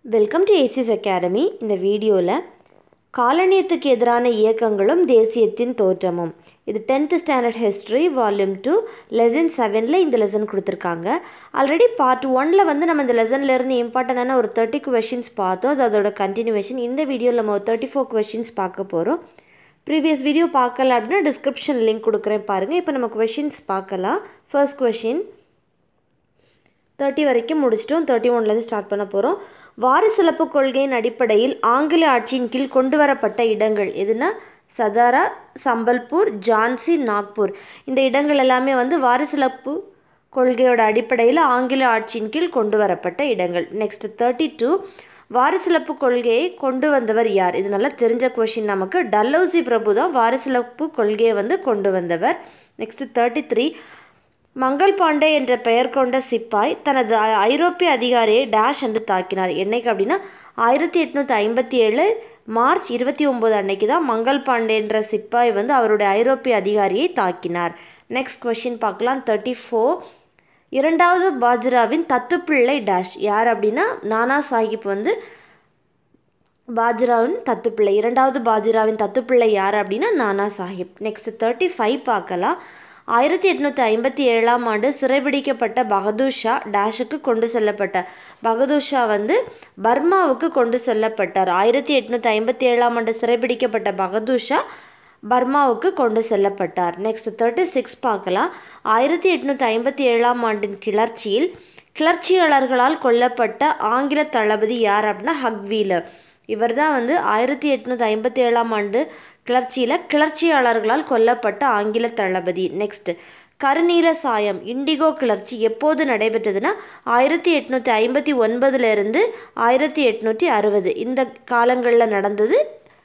welcome to ACs academy இந்த வீடியோவில் காலனியத்துக்கு எதிரான இயக்கங்களும் தேசியத்தின் தோற்றமும் இது tenth standard history volume two lesson செவனில் இந்த லெசன் கொடுத்துருக்காங்க ஆல்ரெடி பார்ட் ஒனில் வந்து நம்ம இந்த லெசன்லேருந்து இம்பார்ட்டண்டான ஒரு தேர்ட்டி கொஷின்ஸ் பார்த்தோம் அது அதோட கண்டினியூவேஷன் இந்த வீடியோவில் நம்ம ஒரு தேர்ட்டி ஃபோர் கொஷின்ஸ் பார்க்க போகிறோம் ப்ரீவியஸ் வீடியோ பார்க்கல அப்படின்னா டிஸ்கிரிப்ஷன் லிங்க் கொடுக்குறேன் பாருங்கள் இப்போ நம்ம கொஷின்ஸ் பார்க்கலாம் ஃபர்ஸ்ட் கொஷின் தேர்ட்டி வரைக்கும் முடிச்சிட்டோம் தேர்ட்டி ஒன்லேருந்து ஸ்டார்ட் பண்ண போகிறோம் வாரிசிலப்பு கொள்கையின் அடிப்படையில் ஆங்கில ஆட்சியின் கீழ் கொண்டு வரப்பட்ட இடங்கள் எதுனா சதாரா சம்பல்பூர் ஜான்சி நாக்பூர் இந்த இடங்கள் எல்லாமே வந்து வாரிசிலப்பு கொள்கையோட அடிப்படையில் ஆங்கில ஆட்சியின் கீழ் கொண்டு வரப்பட்ட இடங்கள் நெக்ஸ்ட் தேர்ட்டி டூ வாரிசிலப்பு கொள்கையை கொண்டு வந்தவர் யார் இது நல்லா தெரிஞ்ச கொஷின் நமக்கு டல்லௌசி பிரபு தான் வாரிசிலப்பு கொள்கையை வந்து கொண்டு வந்தவர் next thirty three Mangal Pandey என்ற பெயர் கொண்ட சிப்பாய் தனது ஐரோப்பிய அதிகாரியை டேஷ் என்று தாக்கினார் என்னைக்கு அப்படின்னா ஆயிரத்தி எட்நூற்றி ஐம்பத்தி ஏழு மார்ச் இருபத்தி ஒம்பது அன்னைக்கு தான் மங்கள் பாண்டே என்ற சிப்பாய் வந்து அவருடைய ஐரோப்பிய அதிகாரியை தாக்கினார் நெக்ஸ்ட் கொஷின் பார்க்கலாம் தேர்ட்டி ஃபோர் இரண்டாவது பாஜ்ராவின் தத்துப்பிள்ளை டேஷ் யார் அப்படின்னா நானா சாஹிப் வந்து பாஜ்ராவின் தத்துப்பிள்ளை இரண்டாவது பாஜ்ராவின் தத்துப்பிள்ளை யார் அப்படின்னா நானா சாஹிப் நெக்ஸ்ட் தேர்ட்டி ஃபைவ் பார்க்கலாம் ஆயிரத்தி எட்நூற்றி ஐம்பத்தி ஏழாம் ஆண்டு சிறைபிடிக்கப்பட்ட பகதூர் ஷா டேஷுக்கு கொண்டு செல்லப்பட்ட பகதூர் ஷா வந்து பர்மாவுக்கு கொண்டு செல்லப்பட்டார் ஆயிரத்தி எட்நூற்றி ஐம்பத்தி ஏழாம் ஆண்டு சிறைபிடிக்கப்பட்ட பகதூர் ஷா பர்மாவுக்கு கொண்டு செல்லப்பட்டார் நெக்ஸ்ட் தேர்ட்டி சிக்ஸ் பார்க்கலாம் ஆயிரத்தி எட்நூற்றி ஐம்பத்தி ஏழாம் ஆண்டின் கிளர்ச்சியில் கிளர்ச்சியாளர்களால் கொல்லப்பட்ட ஆங்கில தளபதி யார் அப்படின்னா ஹக்வீலர் இவர் தான் வந்து ஆயிரத்தி எட்நூற்றி ஐம்பத்தி ஏழாம் ஆண்டு கிளர்ச்சியில் கிளர்ச்சியாளர்களால் கொல்லப்பட்ட ஆங்கில தளபதி நெக்ஸ்ட் கருநீல சாயம் இண்டிகோ கிளர்ச்சி எப்போது நடைபெற்றதுன்னா ஆயிரத்தி எட்நூற்றி ஐம்பத்தி ஒன்பதுலேருந்து ஆயிரத்தி எட்நூற்றி அறுபது இந்த காலங்களில் நடந்தது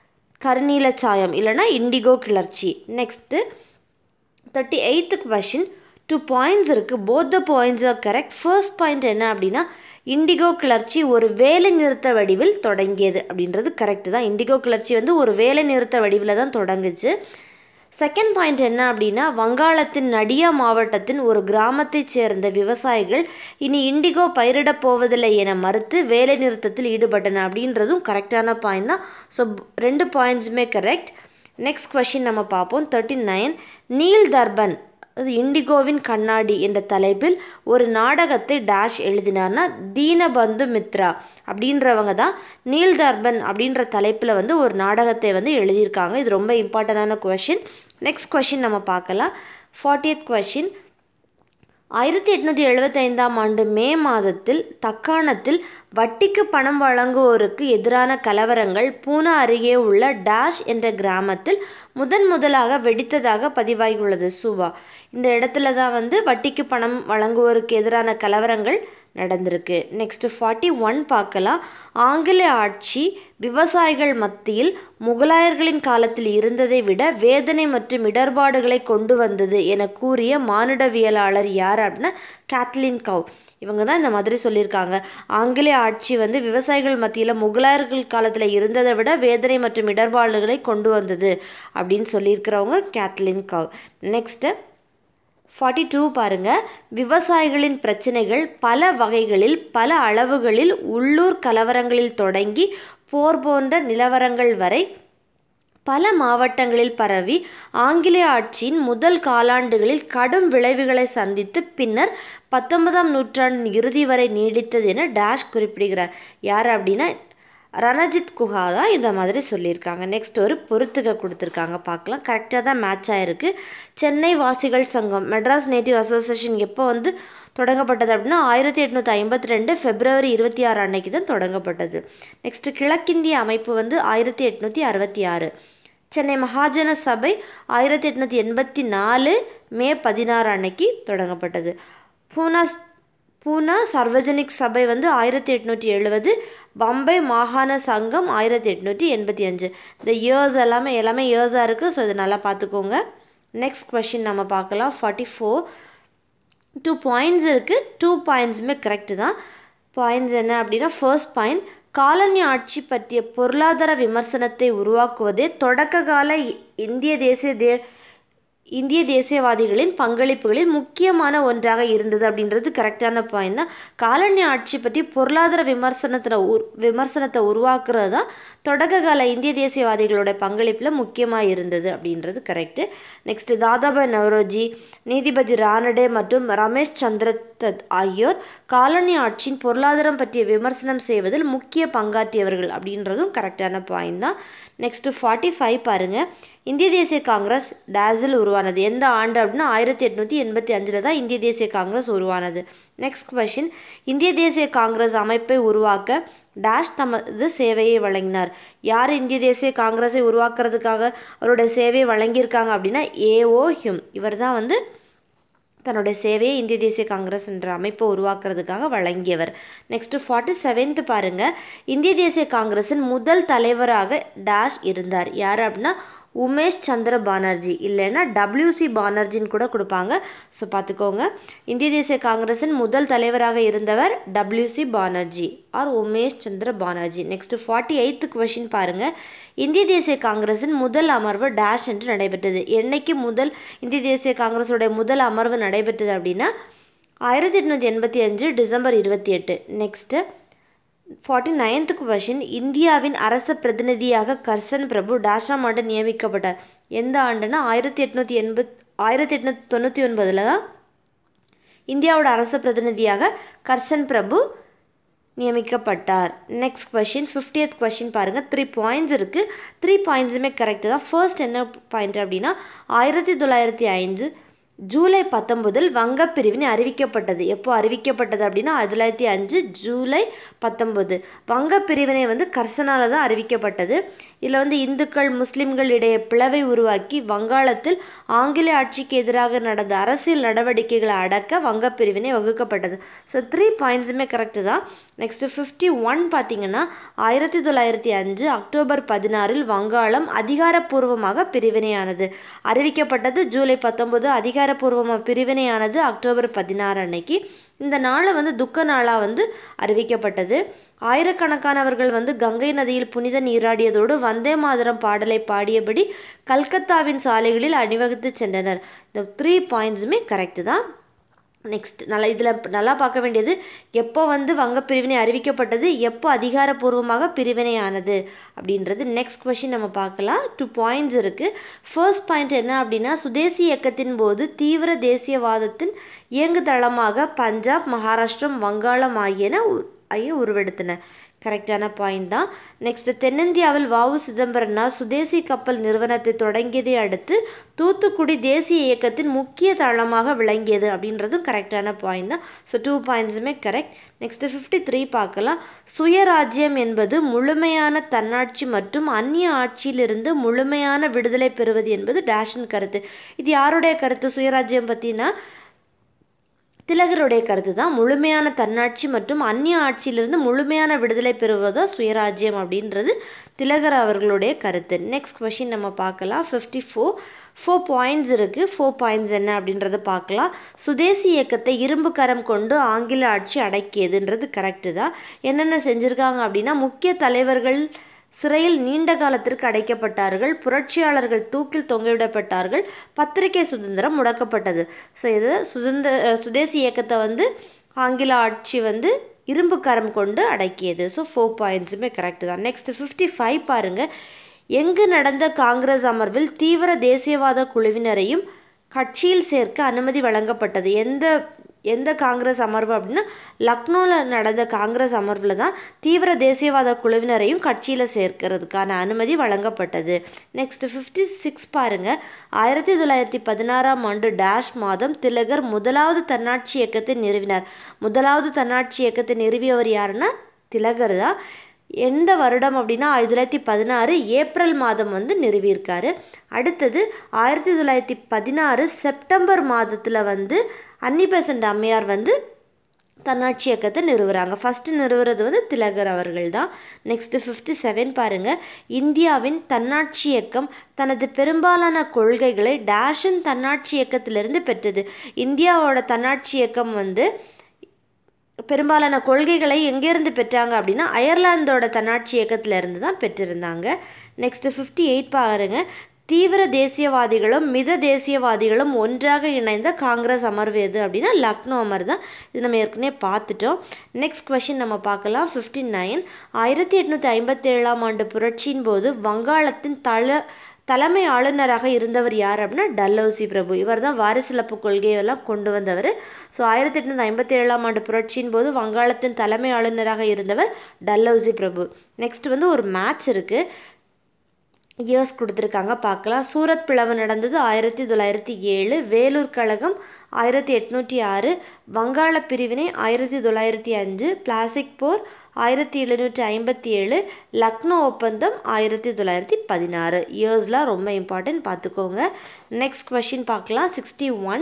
கருநீல சாயம் இல்லைனா இண்டிகோ கிளர்ச்சி next thirty eight question two points இருக்குது both the points are correct first point என்ன அப்படின்னா இண்டிகோ கிளர்ச்சி ஒரு வேலை நிறுத்த வடிவில் தொடங்கியது அப்படின்றது கரெக்டு தான் இண்டிகோ கிளர்ச்சி வந்து ஒரு வேலை நிறுத்த வடிவில் தான் தொடங்குச்சு செகண்ட் பாயிண்ட் என்ன அப்படின்னா வங்காளத்தின் நடியா மாவட்டத்தின் ஒரு கிராமத்தைச் சேர்ந்த விவசாயிகள் இனி இண்டிகோ பயிரிடப் போவதில்லை என மறுத்து வேலை நிறுத்தத்தில் ஈடுபட்டன அப்படின்றதும் கரெக்டான பாயிண்ட் தான் ஸோ ரெண்டு பாயிண்ட்ஸுமே கரெக்ட் நெக்ஸ்ட் கொஷின் நம்ம பார்ப்போம் தேர்ட்டி நைன் நீல் தர்பன் அது இண்டிகோவின் கண்ணாடி என்ற தலைப்பில் ஒரு நாடகத்தை டேஷ் எழுதினார்னா தீனபந்து மித்ரா அப்படின்றவங்க தான் நீல் தர்பன் அப்படின்ற தலைப்பில் வந்து ஒரு நாடகத்தை வந்து எழுதியிருக்காங்க இது ரொம்ப இம்பார்ட்டண்டான கொஷின் நெக்ஸ்ட் கொஷின் நம்ம பார்க்கலாம் ஃபார்ட்டியத் கொஷின் ஆயிரத்தி எட்நூற்றி எழுபத்தைந்தாம் ஆண்டு மே மாதத்தில் தக்காணத்தில் வட்டிக்கு பணம் வழங்குவோருக்கு எதிரான கலவரங்கள் பூனா அருகே உள்ள டேஷ் என்ற கிராமத்தில் முதன் முதலாக வெடித்ததாக பதிவாகியுள்ளது சுவா இந்த இடத்துல தான் வந்து வட்டிக்கு பணம் வழங்குவோருக்கு எதிரான கலவரங்கள் நடந்திருக்கு நெக்ஸ்ட் ஃபார்ட்டி ஒன் பார்க்கலாம் ஆங்கில ஆட்சி விவசாயிகள் மத்தியில் முகலாயர்களின் காலத்தில் இருந்ததை விட வேதனை மற்றும் இடர்பாடுகளை கொண்டு வந்தது என கூறிய மானுடவியலாளர் யார் அப்படின்னா கேத்லின் கவ் இவங்க தான் இந்த மாதிரி சொல்லியிருக்காங்க ஆங்கிலேய ஆட்சி வந்து விவசாயிகள் மத்தியில் முகலாயர்கள் காலத்தில் இருந்ததை விட வேதனை மற்றும் இடர்பாடுகளை கொண்டு வந்தது அப்படின்னு சொல்லியிருக்கிறவங்க Kathleen Gough next forty two பாருங்கள் விவசாயிகளின் பிரச்சனைகள் பல வகைகளில் பல அளவுகளில் உள்ளூர் கலவரங்களில் தொடங்கி போர் போன்ற நிலவரங்கள் வரை பல மாவட்டங்களில் பரவி ஆங்கிலேய ஆட்சியின் முதல் காலாண்டுகளில் கடும் விளைவுகளை சந்தித்து பின்னர் பத்தொன்பதாம் நூற்றாண்டின் இறுதி வரை நீடித்தது என டேஷ் குறிப்பிடுகிறார் யார் அப்படின்னா ரணஜித் குஹா தான் இந்த மாதிரி சொல்லியிருக்காங்க நெக்ஸ்ட் ஒரு பொறுத்துக கொடுத்துருக்காங்க பார்க்கலாம் கரெக்டாக தான் மேட்ச் ஆகிருக்கு சென்னை வாசிகள் சங்கம் மெட்ராஸ் நேட்டிவ் அசோசியேஷன் எப்போ வந்து தொடங்கப்பட்டது அப்படின்னா ஆயிரத்தி எட்நூற்றி ஐம்பத்தி ரெண்டு ஃபெப்ரவரி இருபத்தி ஆறு அன்னைக்கு தான் தொடங்கப்பட்டது நெக்ஸ்ட் கிழக்கிந்திய அமைப்பு வந்து ஆயிரத்தி எட்நூற்றி அறுபத்தி ஆறு சென்னை மகாஜன சபை ஆயிரத்தி எட்நூற்றி எண்பத்தி நாலு மே பதினாறு அன்னைக்கு தொடங்கப்பட்டது பூனா பூனா சர்வஜனிக் சபை வந்து ஆயிரத்தி எட்நூற்றி எழுபது பம்பை மாகாண சங்கம் ஆயிரத்தி எட்நூற்றி எண்பத்தி அஞ்சு இந்த இயர்ஸ் எல்லாமே எல்லாமே இயர்ஸாக இருக்குது ஸோ இது நல்லா பார்த்துக்கோங்க நெக்ஸ்ட் கொஷின் நம்ம பார்க்கலாம் ஃபார்ட்டி ஃபோர் டூ பாயிண்ட்ஸ் இருக்குது டூ பாயிண்ட்ஸுமே கரெக்டு தான் பாயிண்ட்ஸ் என்ன அப்படின்னா ஃபர்ஸ்ட் பாயிண்ட் காலனி ஆட்சி பற்றிய பொருளாதார விமர்சனத்தை உருவாக்குவதே தொடக்க கால இந்திய தேசிய தே இந்திய தேசியவாதிகளின் பங்களிப்புகளில் முக்கியமான ஒன்றாக இருந்தது அப்படின்றது கரெக்டான பாயிண்ட் தான் காலனி ஆட்சி பற்றி பொருளாதார விமர்சனத்தில் உர் விமர்சனத்தை உருவாக்குறது தான் தொடக்க கால இந்திய தேசியவாதிகளோட பங்களிப்பில் முக்கியமாக இருந்தது அப்படின்றது கரெக்டு நெக்ஸ்ட் தாதாபாய் நவரோஜி நீதிபதி ரானடே மற்றும் ரமேஷ் சந்திர தத் ஆகியோர் காலனி ஆட்சியின் பொருளாதாரம் பற்றிய விமர்சனம் செய்வதில் முக்கிய பங்காற்றியவர்கள் அப்படின்றதும் கரெக்டான பாயிண்ட் தான் நெக்ஸ்ட்டு ஃபார்ட்டி ஃபைவ் பாருங்கள் இந்திய தேசிய காங்கிரஸ் டேஸில் உருவானது எந்த ஆண்டு அப்படின்னா ஆயிரத்தி எட்நூற்றி எண்பத்தி அஞ்சில் தான் இந்திய தேசிய காங்கிரஸ் உருவானது நெக்ஸ்ட் கொஷின் இந்திய தேசிய காங்கிரஸ் அமைப்பை உருவாக்க டேஷ் தமது சேவையை வழங்கினார் யார் இந்திய தேசிய காங்கிரஸை உருவாக்குறதுக்காக அவருடைய சேவையை வழங்கியிருக்காங்க அப்படின்னா ஏஓ ஹியூம் இவர் தான் வந்து தன்னுடைய சேவையை இந்திய தேசிய காங்கிரஸ் என்ற அமைப்பை உருவாக்குறதுக்காக வழங்கியவர் நெக்ஸ்ட்டு ஃபார்ட்டி செவன்த் பாருங்க இந்திய தேசிய காங்கிரஸின் முதல் தலைவராக டேஷ் இருந்தார் யார் அப்படின்னா உமேஷ் சந்திர பானர்ஜி இல்லைன்னா டபிள்யூசி பானர்ஜின்னு கூட கொடுப்பாங்க ஸோ பார்த்துக்கோங்க இந்திய தேசிய காங்கிரஸின் முதல் தலைவராக இருந்தவர் W C Banerjee or Umesh Chandra Banerjee next forty eight question பாருங்கள் இந்திய தேசிய காங்கிரஸின் முதல் அமர்வு டேஷ் என்று நடைபெற்றது என்னைக்கு முதல் இந்திய தேசிய காங்கிரஸோட முதல் அமர்வு நடைபெற்றது அப்படின்னா ஆயிரத்தி எட்நூற்றி எண்பத்தி அஞ்சு டிசம்பர் இருபத்தி எட்டு நெக்ஸ்ட்டு ஃபார்ட்டி நைன்த் கொஷின் இந்தியாவின் அரச பிரதிநிதியாக கர்சன் பிரபு டேஷாம் ஆண்டு நியமிக்கப்பட்டார் எந்த ஆண்டுனா ஆயிரத்தி எட்நூற்றி எண்பத் ஆயிரத்தி எட்நூற்றி தொண்ணூற்றி ஒன்பதில் தான் இந்தியாவோட அரச பிரதிநிதியாக கர்சன் பிரபு நியமிக்கப்பட்டார் நெக்ஸ்ட் கொஷின் ஃபிஃப்டியத் கொஷின் பாருங்கள் த்ரீ பாயிண்ட்ஸ் இருக்குது த்ரீ பாயிண்ட்ஸுமே கரெக்டு தான் ஃபர்ஸ்ட் என்ன பாயிண்ட் அப்படின்னா ஆயிரத்தி தொள்ளாயிரத்தி ஐந்து ஜூலை பத்தொன்பதில் வங்கப் பிரிவினை அறிவிக்கப்பட்டது எப்போ அறிவிக்கப்பட்டது அப்படின்னா ஆயிரத்தி தொள்ளாயிரத்தி அஞ்சு ஜூலை பத்தொன்பது வங்கப் பிரிவினை வந்து கர்சனால தான் அறிவிக்கப்பட்டது இதில் வந்து இந்துக்கள் முஸ்லிம்கள் இடையே பிளவை உருவாக்கி வங்காளத்தில் ஆங்கில ஆட்சிக்கு எதிராக நடந்த அரசியல் நடவடிக்கைகளை அடக்க வங்கப் பிரிவினை வகுக்கப்பட்டது ஸோ த்ரீ பாயிண்ட்ஸுமே கரெக்டு தான் நெக்ஸ்ட்டு ஃபிஃப்டி ஒன் பார்த்தீங்கன்னா ஆயிரத்தி தொள்ளாயிரத்தி அஞ்சு அக்டோபர் பதினாறில் வங்காளம் அதிகாரப்பூர்வமாக பிரிவினையானது அறிவிக்கப்பட்டது ஜூலை பத்தொன்பது அதிகார அதிகாரப்பூர்வமாக பிரிவினையானது அக்டோபர் பதினாறு அன்னைக்கு இந்த நாளை வந்து துக்க நாளாக வந்து அறிவிக்கப்பட்டது ஆயிரக்கணக்கானவர்கள் வந்து கங்கை நதியில் புனித நீராடியதோடு வந்தே மாதரம் பாடலை பாடியபடி கல்கத்தாவின் சாலைகளில் அணிவகுத்து சென்றனர் இந்த த்ரீ பாயிண்ட்ஸுமே கரெக்டு தான் நெக்ஸ்ட் நல்லா இதில் நல்லா பார்க்க வேண்டியது எப்போ வந்து வங்க பிரிவினை அறிவிக்கப்பட்டது எப்போ அதிகாரப்பூர்வமாக பிரிவினை ஆனது அப்படின்றது நெக்ஸ்ட் கொஷின் நம்ம பார்க்கலாம் டூ பாயிண்ட்ஸ் இருக்குது ஃபர்ஸ்ட் பாயிண்ட் என்ன அப்படின்னா சுதேசி இயக்கத்தின் போது தீவிர தேசியவாதத்தின் இயங்கு தளமாக பஞ்சாப் மகாராஷ்டிரம் வங்காளம் ஆகியன ஆகிய உருவெடுத்தன கரெக்டான பாயிண்ட் தான் நெக்ஸ்ட் தென்னிந்தியாவில் வாவு சிதம்பரனார் சுதேசி கப்பல் நிறுவனத்தை தொடங்கியதை அடுத்து தூத்துக்குடி தேசிய இயக்கத்தின் முக்கிய தளமாக விளங்கியது அப்படின்றதும் கரெக்டான பாயிண்ட் தான் ஸோ டூ பாயிண்ட்ஸுமே கரெக்ட் நெக்ஸ்ட்டு ஃபிஃப்டி த்ரீ பார்க்கலாம் சுயராஜ்யம் என்பது முழுமையான தன்னாட்சி மற்றும் அந்நிய ஆட்சியிலிருந்து முழுமையான விடுதலை பெறுவது என்பது டேஷன் கருத்து இது யாருடைய கருத்து சுயராஜ்யம் பற்றினா திலகருடைய கருத்து தான் முழுமையான தன்னாட்சி மற்றும் அந்நிய ஆட்சியிலிருந்து முழுமையான விடுதலை பெறுவதோ சுயராஜ்யம் அப்படின்றது திலகர் அவர்களுடைய கருத்து நெக்ஸ்ட் கொஷின் நம்ம பார்க்கலாம் ஃபிஃப்டி ஃபோர் ஃபோர் பாயிண்ட்ஸ் இருக்குது ஃபோர் பாயிண்ட்ஸ் என்ன அப்படின்றத பார்க்கலாம் சுதேசி இயக்கத்தை இரும்பு கரம் கொண்டு ஆங்கில ஆட்சி அடக்கியதுன்றது கரெக்டு தான் என்னென்ன செஞ்சுருக்காங்க அப்படின்னா முக்கிய தலைவர்கள் சிறையில் நீண்ட காலத்திற்கு அடைக்கப்பட்டார்கள் புரட்சியாளர்கள் தூக்கில் தொங்கவிடப்பட்டார்கள் பத்திரிகை சுதந்திரம் முடக்கப்பட்டது ஸோ இது சுதந்திர சுதேசி இயக்கத்தை வந்து ஆங்கில ஆட்சி வந்து இரும்பு கரம் கொண்டு அடக்கியது ஸோ ஃபோர் பாயிண்ட்ஸுமே கரெக்டு தான் நெக்ஸ்ட் ஃபிஃப்டி ஃபைவ் பாருங்கள் எங்கு நடந்த காங்கிரஸ் அமர்வில் தீவிர தேசியவாத குழுவினரையும் கட்சியில் சேர்க்க அனுமதி வழங்கப்பட்டது எந்த எந்த காங்கிரஸ் அமர்வு அப்படின்னா லக்னோவில் நடந்த காங்கிரஸ் அமர்வில் தான் தீவிர தேசியவாத குழுவினரையும் கட்சியில் சேர்க்கிறதுக்கான அனுமதி வழங்கப்பட்டது நெக்ஸ்ட் ஃபிஃப்டி சிக்ஸ் பாருங்கள் ஆயிரத்தி தொள்ளாயிரத்தி பதினாறாம் ஆண்டு டேஷ் மாதம் திலகர் முதலாவது தன்னாட்சி இயக்கத்தை நிறுவினார் முதலாவது தன்னாட்சி இயக்கத்தை நிறுவியவர் யாருன்னா திலகர் தான் எந்த வருடம் அப்படின்னா ஆயிரத்தி தொள்ளாயிரத்தி பதினாறு ஏப்ரல் மாதம் வந்து நிறுவியிருக்காரு அடுத்தது ஆயிரத்தி தொள்ளாயிரத்தி பதினாறு செப்டம்பர் மாதத்தில் வந்து அன்னி பெசன்ட் அம்மையார் வந்து தன்னாட்சி இயக்கத்தை நிறுவுறாங்க ஃபஸ்ட்டு நிறுவுறது வந்து திலகர் அவர்கள் தான் நெக்ஸ்ட்டு ஃபிஃப்டி செவன் பாருங்கள் இந்தியாவின் தன்னாட்சி இயக்கம் தனது பெரும்பாலான கொள்கைகளை டேஷன் தன்னாட்சி இயக்கத்திலிருந்து பெற்றது இந்தியாவோட தன்னாட்சி இயக்கம் வந்து பெரும்பாலான கொள்கைகளை எங்கேருந்து பெற்றாங்க அப்படின்னா அயர்லாந்தோட தன்னாட்சி இயக்கத்தில் இருந்து தான் பெற்றிருந்தாங்க நெக்ஸ்ட்டு ஃபிஃப்டி எயிட் பாருங்க தீவிர தேசியவாதிகளும் மித தேசியவாதிகளும் ஒன்றாக இணைந்த காங்கிரஸ் அமர்வு எது அப்படின்னா லக்னோ அமர் தான் இது நம்ம ஏற்கனவே பார்த்துட்டோம் நெக்ஸ்ட் கொஷின் நம்ம பார்க்கலாம் ஃபிஃப்டி நைன் ஆயிரத்தி எட்நூற்றி ஐம்பத்தேழாம் ஆண்டு புரட்சியின் போது வங்காளத்தின் தல தலைமை ஆளுநராக இருந்தவர் யார் அப்படின்னா டல்ஹௌசி பிரபு இவர் தான் வாரிசிலப்பு கொள்கையெல்லாம் கொண்டு வந்தவர் ஸோ ஆயிரத்தி எட்நூற்றி ஐம்பத்தி ஏழாம் ஆண்டு புரட்சியின் போது வங்காளத்தின் தலைமை ஆளுநராக இருந்தவர் டல்ஹௌசி பிரபு நெக்ஸ்ட் வந்து ஒரு மேட்ச் இருக்குது இயர்ஸ் கொடுத்துருக்காங்க பார்க்கலாம் சூரத் பிளவு நடந்தது ஆயிரத்தி தொள்ளாயிரத்தி ஏழு வேலூர் கழகம் ஆயிரத்தி எட்நூற்றி ஆறு வங்காள பிரிவினை ஆயிரத்தி தொள்ளாயிரத்தி அஞ்சு பிளாசிக் போர் ஆயிரத்தி எழுநூற்றி ஐம்பத்தி ஏழு லக்னோ ஒப்பந்தம் ஆயிரத்தி தொள்ளாயிரத்தி பதினாறு இயர்ஸ்லாம் ரொம்ப இம்பார்ட்டன்ட் பார்த்துக்கோங்க நெக்ஸ்ட் கொஷின் பார்க்கலாம் சிக்ஸ்டி ஒன்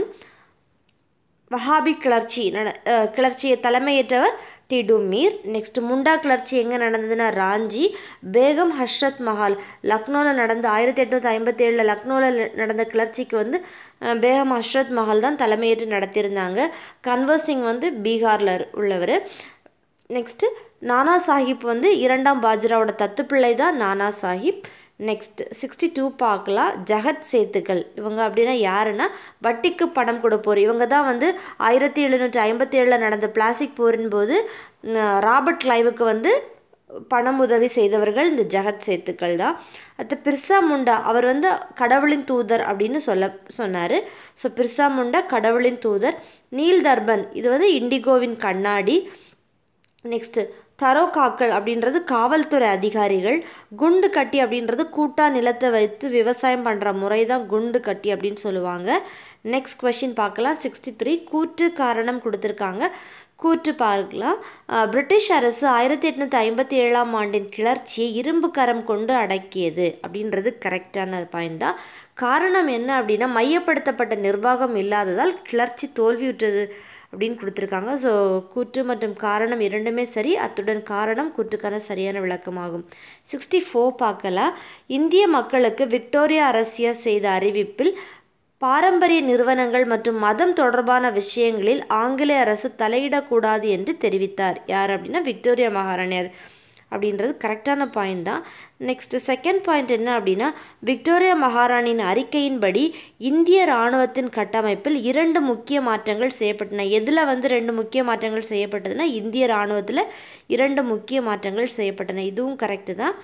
வஹாபி கிளர்ச்சி நட அஹ் கிளர்ச்சியை தலைமையேற்றவர் டிடுமீர் நெக்ஸ்ட் முண்டா கிளர்ச்சி எங்கே நடந்ததுன்னா ராஞ்சி பேகம் ஹஷ்ரத் மஹால் லக்னோவில் நடந்த ஆயிரத்தி எட்நூற்றி ஐம்பத்தி ஏழில் லக்னோவில் நடந்த கிளர்ச்சிக்கு வந்து அஹ், பேகம் ஹஷ்ரத் மஹால் தான் தலைமையேற்று நடத்தியிருந்தாங்க கன்வர் சிங் வந்து பீகாரில் உள்ளவர் நெக்ஸ்ட்டு நானா சாஹிப் வந்து இரண்டாம் பாஜிராவோட தத்துப்பிள்ளை தான் நானா சாஹிப் நெக்ஸ்ட் சிக்ஸ்டி டூ பார்க்கலாம் ஜெகத் சேத்துக்கள் இவங்க அப்படின்னா யாருன்னா வட்டிக்கு பணம் கொடுப்போர் இவங்க தான் வந்து ஆயிரத்தி எழுநூற்றி ஐம்பத்தி ஏழில் நடந்த பிளாஸ்டிக் போரின் போது ம், ராபர்ட் கிளைவுக்கு வந்து பணம் உதவி செய்தவர்கள் இந்த ஜெகத் சேத்துக்கள் தான் அடுத்து பிர்சா முண்டா அவர் வந்து கடவுளின் தூதர் அப்படின்னு சொல்ல சொன்னார் ஸோ பிர்சா முண்டா கடவுளின் தூதர் நீல் தர்பன் இது வந்து இண்டிகோவின் கண்ணாடி நெக்ஸ்ட்டு தரோகாக்கள் அப்படின்றது காவல்துறை அதிகாரிகள் குண்டு கட்டி அப்படின்றது கூட்டா நிலத்தை வைத்து விவசாயம் பண்ணுற முறை தான் குண்டு கட்டி அப்படின்னு சொல்லுவாங்க நெக்ஸ்ட் கொஷின் பார்க்கலாம் சிக்ஸ்டி த்ரீ கூற்று காரணம் கொடுத்துருக்காங்க கூற்று பார்க்கலாம் அஹ், பிரிட்டிஷ் அரசு ஆயிரத்தி எட்நூற்றி ஐம்பத்தி ஏழாம் ஆண்டின் கிளர்ச்சியை இரும்பு கரம் கொண்டு அடக்கியது அப்படின்றது கரெக்டான பாயிண்ட் தான் காரணம் என்ன அப்படின்னா மையப்படுத்தப்பட்ட நிர்வாகம் இல்லாததால் கிளர்ச்சி தோல்வியுற்றது அப்படின்னு கொடுத்துருக்காங்க ஸோ கூற்று மற்றும் காரணம் இரண்டுமே சரி அத்துடன் காரணம் கூற்றுக்கான சரியான விளக்கமாகும் சிக்ஸ்டி ஃபோர் பார்க்கலாம் இந்திய மக்களுக்கு விக்டோரியா அரசியர் செய்த அறிவிப்பில் பாரம்பரிய நிறுவனங்கள் மற்றும் மதம் தொடர்பான விஷயங்களில் ஆங்கிலேய அரசு தலையிடக்கூடாது என்று தெரிவித்தார் யார் அப்படின்னா விக்டோரியா மகாராணியார் அப்படின்றது கரெக்டான பாயிண்ட் தான் நெக்ஸ்ட் செகண்ட் பாயிண்ட் என்ன அப்படின்னா விக்டோரியா மகாராணியின் அறிக்கையின்படி இந்திய இராணுவத்தின் கட்டமைப்பில் இரண்டு முக்கிய மாற்றங்கள் செய்யப்பட்டன எதில் வந்து ரெண்டு முக்கிய மாற்றங்கள் செய்யப்பட்டதுன்னா இந்திய இராணுவத்தில் இரண்டு முக்கிய மாற்றங்கள் செய்யப்பட்டன இதுவும் கரெக்டு தான்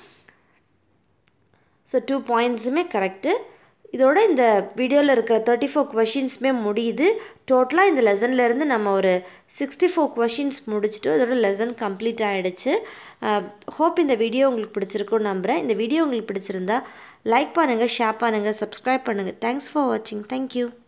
ஸோ டூ பாயிண்ட்ஸுமே கரெக்டு இதோட இந்த வீடியோவில் இருக்கிற தேர்ட்டி ஃபோர் கொஷின்ஸுமே முடியுது டோட்டலாக இந்த லெசன்ல இருந்து நம்ம ஒரு சிக்ஸ்டி ஃபோர் கொஷின்ஸ் முடிச்சுட்டு இதோட லெசன் கம்ப்ளீட் ஆகிடுச்சு ஹோப் இந்த வீடியோ உங்களுக்கு பிடிச்சிருக்கும்னு நம்புகிறேன் இந்த வீடியோ உங்களுக்கு பிடிச்சிருந்தா லைக் பண்ணுங்கள் ஷேர் பண்ணுங்கள் சப்ஸ்கிரைப் பண்ணுங்கள் தேங்க்ஸ் ஃபார் வாட்சிங் தேங்க்யூ